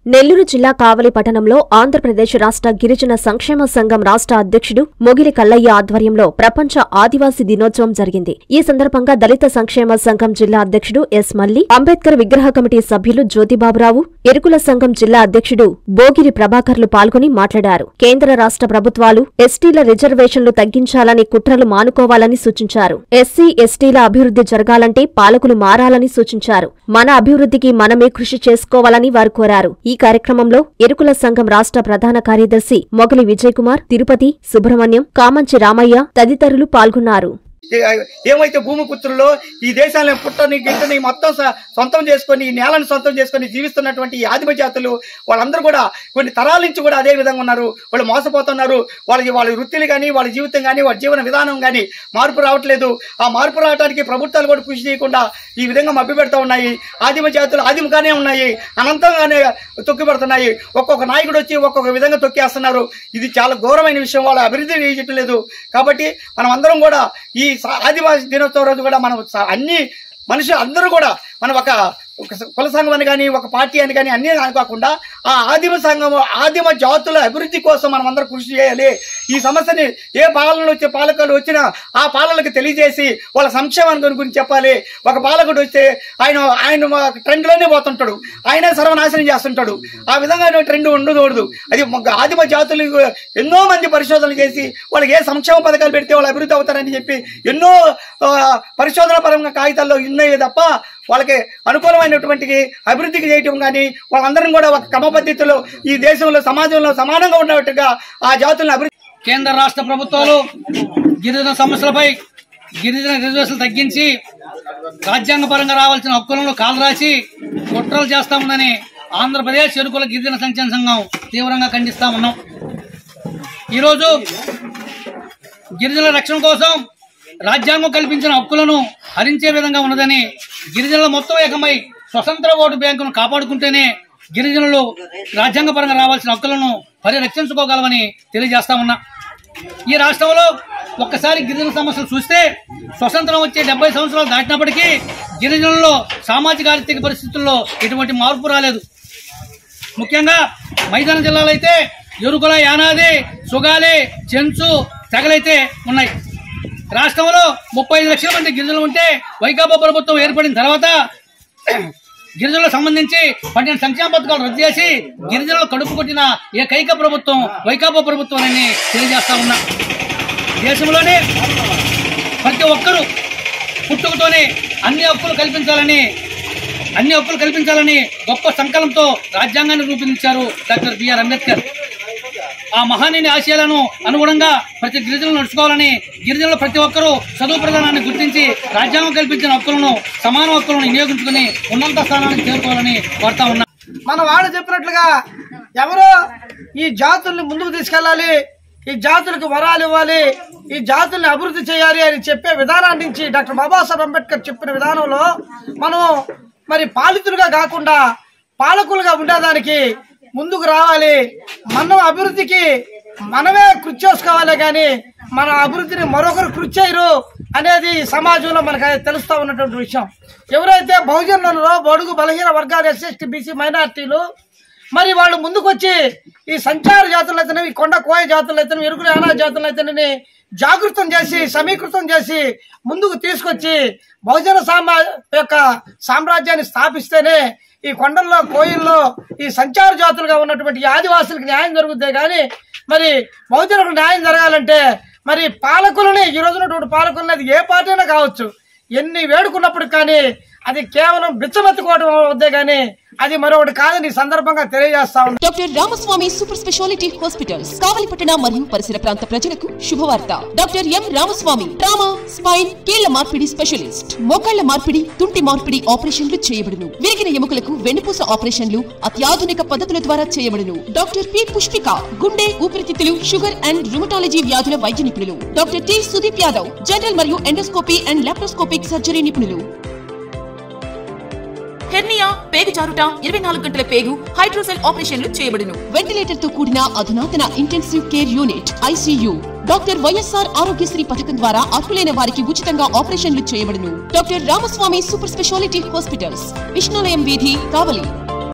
నెల్లూరు జిల్లా కావలి పట్టణంలో ఆంధ్రప్రదేశ్ రాష్ట్ర గిరిజన సంక్షేమ సంఘం రాష్ట్ర అధ్యక్షుడు మొగిలి కల్లయ్య ఆధ్వర్యంలో ప్రపంచ ఆదివాసీ దినోత్సవం జరిగింది ఈ సందర్భంగా దళిత సంక్షేమ సంఘం జిల్లా అధ్యక్షుడు ఎస్ మల్లి అంబేద్కర్ విగ్రహ కమిటీ సభ్యులు జ్యోతిబాబురావు ఎరుకుల సంఘం జిల్లా అధ్యక్షుడు బోగిరి ప్రభాకర్లు పాల్గొని మాట్లాడారు కేంద్ర రాష్ట్ర ప్రభుత్వాలు ఎస్టీల రిజర్వేషన్లు తగ్గించాలని కుట్రలు మానుకోవాలని సూచించారు ఎస్సీ ఎస్టీల అభివృద్ధి జరగాలంటే పాలకులు మారాలని సూచించారు మన అభివృద్ధికి మనమే కృషి చేసుకోవాలని వారు కోరారు ఈ కార్యక్రమంలో ఎరుకుల సంఘం రాష్ట్ర ప్రధాన కార్యదర్శి మొగలి విజయ్ కుమార్ తిరుపతి సుబ్రహ్మణ్యం కామంచి రామయ్య తదితరులు పాల్గొన్నారు ఏ- ఏమైతే భూమి పుత్రులో ఈ దేశాలను పుట్టని గిట్టని మొత్తం స- సొంతం చేసుకొని ఈ నేలను సొంతం చేసుకొని జీవిస్తున్నటువంటి ఈ ఆదిమ జాతులు వాళ్ళందరూ కూడా కొన్ని తరాల నుంచి కూడా అదే విధంగా ఉన్నారు వాళ్ళు మోసపోతున్నారు వాళ్ళ వాళ్ళ వృత్తులు కానీ వాళ్ళ జీవితం కానీ వాళ్ళ జీవన విధానం కానీ మార్పు రావట్లేదు ఆ మార్పు రావడానికి ప్రభుత్వాలు కూడా కృషి చేయకుండా ఈ విధంగా మభ్య పెడతా ఉన్నాయి ఆదిమ జాతులు ఆదిమగానే ఉన్నాయి అనంతంగానే తొక్కి పెడుతున్నాయి ఒక్కొక్క నాయకుడు వచ్చి ఒక్కొక్క విధంగా తొక్కేస్తున్నారు ఇది చాలా ఘోరమైన విషయం వాళ్ళ అభివృద్ధి చేయటం లేదు కాబట్టి మనం అందరం కూడా ఈ స- ఆదివాసీ దినోత్సవం రోజు కూడా మనం స- అన్ని మనుషులు అందరూ కూడా మనం ఒక ఒక కుల సంఘం అని కానీ ఒక పార్టీ అని కానీ అన్ని అనుకోకుండా ఆ ఆదిమ సంఘం ఆదిమ జాతుల అభివృద్ధి కోసం మనం అందరం కృషి చేయాలి ఈ సమస్యని ఏ పాలనలు వచ్చే పాలకులు వచ్చినా ఆ పాలనలకు తెలియజేసి వాళ్ళ సంక్షేమాన్ని గురించి చెప్పాలి ఒక పాలకుడు వస్తే ఆయన ఆయన ట్రెండ్ లోనే పోతుంటాడు ఆయన సర్వనాశనం చేస్తుంటాడు ఆ విధంగా ట్రెండ్ ఉండకూడదు అది ఒక ఆదిమ జాతులు ఎన్నో మంది పరిశోధనలు చేసి వాళ్ళకి ఏ సంక్షేమ పథకాలు పెడితే వాళ్ళు అభివృద్ధి అవుతారని చెప్పి ఎన్నో ఆ, పరిశోధన పరంగా కాగితాల్లో ఉన్నాయి తప్ప వాళ్ళకి అనుకూలమైనటువంటి అభివృద్ధికి చేయటం కానీ వాళ్ళందరం కూడా ఒక క్రమ పద్ధతిలో ఈ దేశంలో సమాజంలో సమానంగా ఉన్నట్టుగా ఆ జాతులను అభివృద్ధి కేంద్ర రాష్ట్ర ప్రభుత్వాలు గిరిజన సమస్యలపై గిరిజన రిజర్వేషన్లు తగ్గించి రాజ్యాంగపరంగా రావాల్సిన హక్కులను కాలరాసి కుట్రలు చేస్తామని ఆంధ్రప్రదేశ్ ఎరుకుల గిరిజన సంక్షేమ సంఘం తీవ్రంగా ఖండిస్తా ఉన్నాం ఈరోజు గిరిజనుల రక్షణ కోసం రాజ్యాంగం కల్పించిన హక్కులను హరించే విధంగా ఉన్నదని గిరిజనుల మొత్తం ఏకమై స్వతంత్ర ఓటు బ్యాంకును కాపాడుకుంటేనే గిరిజనులు రాజ్యాంగపరంగా రావాల్సిన హక్కులను పరిరక్షించుకోగలమని తెలియజేస్తా ఉన్నా ఈ రాష్ట్రంలో ఒక్కసారి గిరిజన సమస్యలు చూస్తే స్వతంత్రం వచ్చే డెబ్బై సంవత్సరాలు దాటినప్పటికీ గిరిజనుల్లో సామాజిక ఆర్థిక పరిస్థితుల్లో ఎటువంటి మార్పు రాలేదు ముఖ్యంగా మైదాన జిల్లాలో అయితే ఎరుకుల యానాది సుగాలి చెంచు తెగలైతే ఉన్నాయి రాష్ట్రంలో ముప్పై ఐదు లక్షల మంది గిరిజనులు ఉంటే వైకాపా ప్రభుత్వం ఏర్పడిన తర్వాత గిరిజనులకు సంబంధించి పన్నెండు సంక్షేమ పథకాలు రద్దు చేసి గిరిజనులు కడుపు కొట్టిన ఏకైక ప్రభుత్వం వైకాపా ప్రభుత్వం అని తెలియజేస్తా ఉన్నా దేశంలోనే ప్రతి ఒక్కరూ పుట్టుకతోనే అన్ని హక్కులు కల్పించాలని అన్ని హక్కులు కల్పించాలని గొప్ప సంకల్పంతో రాజ్యాంగాన్ని రూపొందించారు డాక్టర్ బిఆర్ అంబేద్కర్ ఆ మహానీయుని ఆశయాలను అనుగుణంగా ప్రతి గిరిజనులు నడుచుకోవాలని గిరిజనులు ప్రతి ఒక్కరూ చదువు ప్రధానాన్ని గుర్తించి రాజ్యాంగం కల్పించిన హక్కులను సమాన హక్కులను వినియోగించుకుని ఉన్నత స్థానానికి చేరుకోవాలని కోరుతా ఉన్నా మన వాడు చెప్పినట్లుగా ఎవరో ఈ జాతుల్ని ముందుకు తీసుకెళ్ళాలి ఈ జాతులకు వరాలు ఇవ్వాలి ఈ జాతుల్ని అభివృద్ధి చేయాలి అని చెప్పే విధానాన్ని నుంచి డాక్టర్ బాబాసాహెబ్ అంబేద్కర్ చెప్పిన విధానంలో మనం మరి పాలితులుగా కాకుండా పాలకులుగా ఉండేదానికి ముందుకు రావాలి మనం అభివృద్ధికి మనమే కృషి చేసుకోవాలి కానీ మన అభివృద్ధిని మరొకరు కృషి చేయరు అనేది ఈ సమాజంలో మనకు అది తెలుస్తా ఉన్నటువంటి విషయం ఎవరైతే బహుజనులలో బడుగు బలహీన వర్గాలు ఎస్ఎస్టీ బీసీ మైనార్టీలు మరి వాళ్ళు ముందుకొచ్చి ఈ సంచార జాతులు అయితేనే ఈ కొండ కోయ జాతులు అయితేనే ఎరుకుల యానా జాతులు అయితేనే జాగృతం చేసి సమీకృతం చేసి ముందుకు తీసుకొచ్చి బహుజన సామా యొక్క సామ్రాజ్యాన్ని స్థాపిస్తేనే ఈ కొండల్లో కోయిల్లో ఈ సంచార జాతులుగా ఉన్నటువంటి ఈ ఆదివాసులకు న్యాయం జరుగుతాయి కానీ మరి బహుజనులకు న్యాయం జరగాలంటే మరి పాలకులని ఈ రోజు ఉన్నటువంటి పాలకులని అది ఏ పార్టీ అయినా కావచ్చు ఎన్ని వేడుకున్నప్పుడు కానీ అది కేవలం బిచ్చమెత్తుకోవడం అవుద్దే కానీ అది మరొకటి కాదని ఈ సందర్భంగా తెలియజేస్తా ఉన్నాను doctor Ramaswamy super speciality hospitals కావలిపట్టణ మరియు పరిసర ప్రాంత ప్రజలకు శుభవార్త doctor M Ramaswamy trauma spine కీళ్ల మార్పిడి స్పెషలిస్ట్ మోకాళ్ల మార్పిడి తుంటి మార్పిడి ఆపరేషన్లు చేయబడును విరిగిన ఎముకలకు వెన్నుపూస ఆపరేషన్లు అత్యాధునిక పద్ధతుల ద్వారా చేయబడును డాక్టర్ పి పుష్పిక గుండె ఊపిరితిత్తులు షుగర్ అండ్ రుమటాలజీ వ్యాధుల వైద్య నిపుణులు doctor T Sudeep Yadav general మరియు ఎండోస్కోపీ అండ్ లాప్రోస్కోపిక్ సర్జరీ నిపుణులు హెర్నియా పేగు జారుట ఇరవై నాలుగు గంటల పేగు హైడ్రోసెల్ ఆపరేషన్లు చేయబడును వెంటిలేటర్ తో కూడిన అధునాతన intensive care unit ICU doctor YSR Aarogyasri పథకం ద్వారా అర్హులైన వారికి ఉచితంగా ఆపరేషన్లు చేయబడును doctor Ramaswamy super speciality hospitals Vishnulayam వీధి కావలి